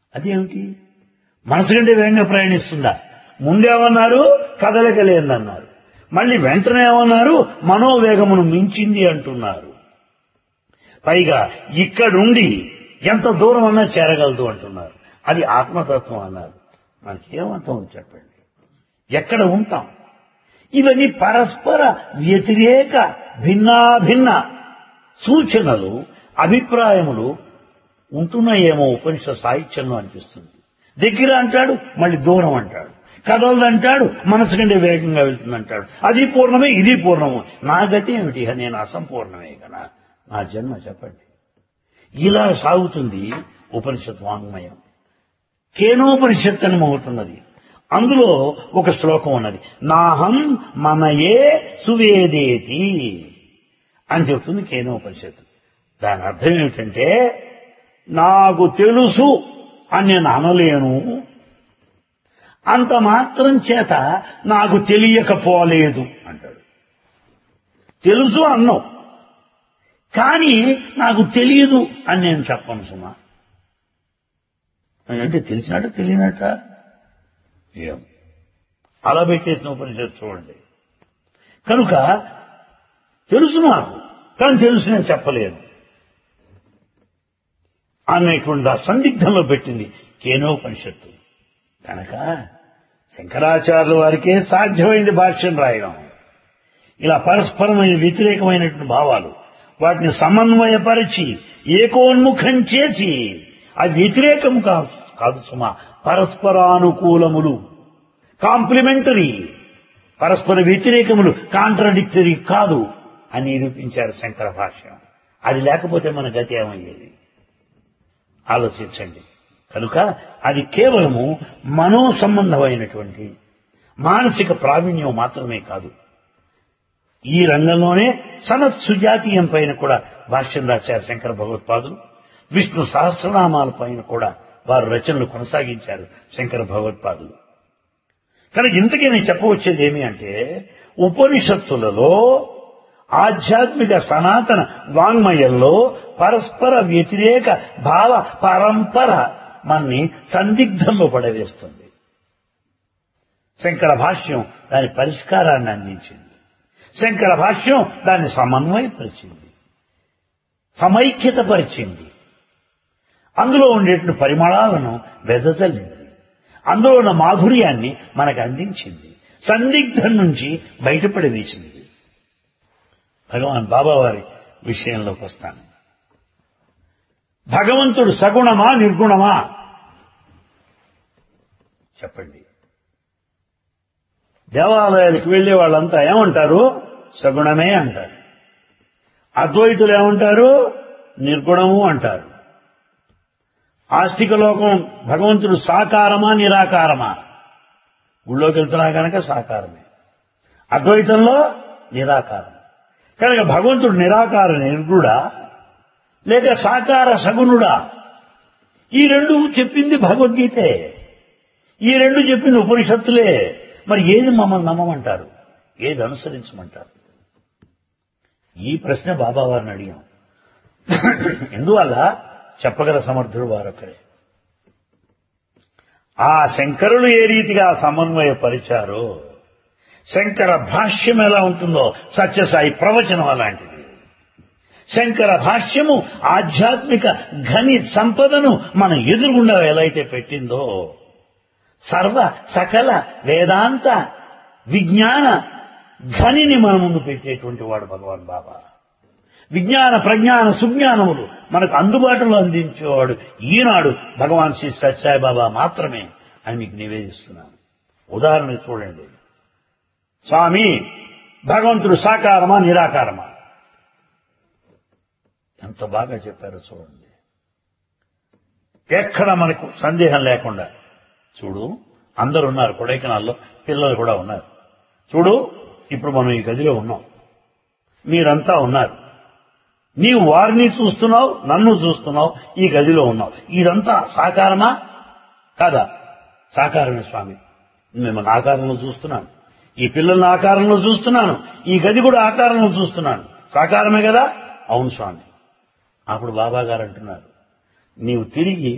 అదేమిటి మనసు కంటే వేగంగా ప్రయాణిస్తుందా ముందేమన్నారు కదలిక లేదన్నారు మళ్ళీ వెంటనే ఏమన్నారు మనోవేగమును మించింది అంటున్నారు పైగా ఇక్కడుండి ఎంత దూరం అన్నా చేరగలదు అంటున్నారు అది ఆత్మతత్వం అన్నారు మనకి ఏమంతం చెప్పండి ఎక్కడ ఉంటాం ఇవన్నీ పరస్పర వ్యతిరేక భిన్నాభిన్న సూచనలు అభిప్రాయములు ఉంటున్నాయేమో ఉపనిష సాహిత్యంలో అనిపిస్తుంది దగ్గర అంటాడు మళ్ళీ దూరం అంటాడు కథలు అంటాడు మనసు కంటే వేగంగా వెళ్తుంది అంటాడు అది పూర్ణమే ఇది పూర్ణము నా గతి ఏమిటి నేను అసంపూర్ణమే కదా నా జన్మ చెప్పండి ఇలా సాగుతుంది ఉపనిషత్ వాంగ్మయం కేనోపనిషత్ అని ఒకటి ఉన్నది అందులో ఒక శ్లోకం ఉన్నది నాహం మనయే సువేదేతి అని చెప్తుంది కేనోపనిషత్తు దాని అర్థం ఏమిటంటే నాకు తెలుసు అని నేను అనలేను అంత మాత్రం చేత నాకు తెలియకపోలేదు అంటాడు తెలుసు అన్నావు కానీ నాకు తెలియదు అని నేను చెప్పను సుమా అంటే తెలిసినట్ట తెలియనట్ట ఏం అలా పెట్టేసిన ఉపనిషత్తు చూడండి కనుక తెలుసు నాకు కానీ తెలుసు నేను చెప్పలేను అనేటువంటి ఆ సందిగ్ధంలో పెట్టింది కేనోపనిషత్తు కనుక శంకరాచార్యుల వారికే సాధ్యమైంది భాష్యం రాయడం ఇలా పరస్పరమైన వ్యతిరేకమైనటువంటి భావాలు వాటిని సమన్వయపరిచి ఏకోన్ముఖం చేసి అది వ్యతిరేకం కాదు కాదు సుమా పరస్పరానుకూలములు కాంప్లిమెంటరీ పరస్పర వ్యతిరేకములు కాంట్రడిక్టరీ కాదు అని నిరూపించారు శంకర భాష్యం అది లేకపోతే మన గతి ఏమయ్యేది ఆలోచించండి కనుక అది కేవలము మనో సంబంధమైనటువంటి మానసిక ప్రావీణ్యం మాత్రమే కాదు ఈ రంగంలోనే సనత్ సుజాతీయం పైన కూడా భాష్యం రాశారు శంకర భగవత్పాదులు విష్ణు సహస్రనామాల పైన కూడా వారు రచనలు కొనసాగించారు శంకర భగవత్పాదులు కనుక ఇంతకీ నేను చెప్పవచ్చేది ఏమి అంటే ఉపనిషత్తులలో ఆధ్యాత్మిక సనాతన వాంగ్మయంలో పరస్పర వ్యతిరేక భావ పరంపర మన్ని సందిగ్ధంలో పడవేస్తుంది శంకర భాష్యం దాని పరిష్కారాన్ని అందించింది శంకర భాష్యం దాన్ని సమన్వయపరిచింది సమైక్యతపరిచింది అందులో ఉండేటువంటి పరిమళాలను వెదజల్లింది అందులో ఉన్న మాధుర్యాన్ని మనకు అందించింది సందిగ్ధం నుంచి బయటపడి వేసింది భగవాన్ బాబావారి విషయంలోకి వస్తాను భగవంతుడు సగుణమా నిర్గుణమా చెప్పండి దేవాలయాలకు వెళ్లే వాళ్ళంతా ఏమంటారు సగుణమే అంటారు అద్వైతులు ఏమంటారు నిర్గుణము అంటారు ఆస్తిక లోకం భగవంతుడు సాకారమా నిరాకారమా గుళ్ళోకి వెళ్తున్నా కనుక సాకారమే అద్వైతంలో నిరాకారం కనుక భగవంతుడు నిరాకార నిర్గుడా లేక సాకార సగుణుడా ఈ రెండు చెప్పింది భగవద్గీతే ఈ రెండు చెప్పింది ఉపనిషత్తులే మరి ఏది మమ్మల్ని నమ్మమంటారు ఏది అనుసరించమంటారు ఈ ప్రశ్న బాబా వారిని అడిగాం ఎందువల్ల చెప్పగల సమర్థుడు వారొక్కరే ఆ శంకరులు ఏ రీతిగా సమన్వయపరిచారో శంకర భాష్యం ఎలా ఉంటుందో సత్యసాయి ప్రవచనం అలాంటిది శంకర భాష్యము ఆధ్యాత్మిక ఘని సంపదను మన ఎదురుగుండా ఎలా అయితే పెట్టిందో సర్వ సకల వేదాంత విజ్ఞాన ఘనిని మన ముందు పెట్టేటువంటి వాడు భగవాన్ బాబా విజ్ఞాన ప్రజ్ఞాన సుజ్ఞానములు మనకు అందుబాటులో అందించేవాడు ఈనాడు భగవాన్ శ్రీ సత్యాయి బాబా మాత్రమే అని మీకు నివేదిస్తున్నాను ఉదాహరణ చూడండి స్వామి భగవంతుడు సాకారమా నిరాకారమా ఎంత బాగా చెప్పారో చూడండి ఎక్కడ మనకు సందేహం లేకుండా చూడు అందరు ఉన్నారు కొడైకెనాల్లో పిల్లలు కూడా ఉన్నారు చూడు ఇప్పుడు మనం ఈ గదిలో ఉన్నాం మీరంతా ఉన్నారు నీవు వారిని చూస్తున్నావు నన్ను చూస్తున్నావు ఈ గదిలో ఉన్నావు ఇదంతా సాకారమా కాదా సాకారమే స్వామి మిమ్మల్ని ఆకారంలో చూస్తున్నాను ఈ పిల్లల్ని ఆకారంలో చూస్తున్నాను ఈ గది కూడా ఆకారంలో చూస్తున్నాను సాకారమే కదా అవును స్వామి అప్పుడు బాబా గారు అంటున్నారు నీవు తిరిగి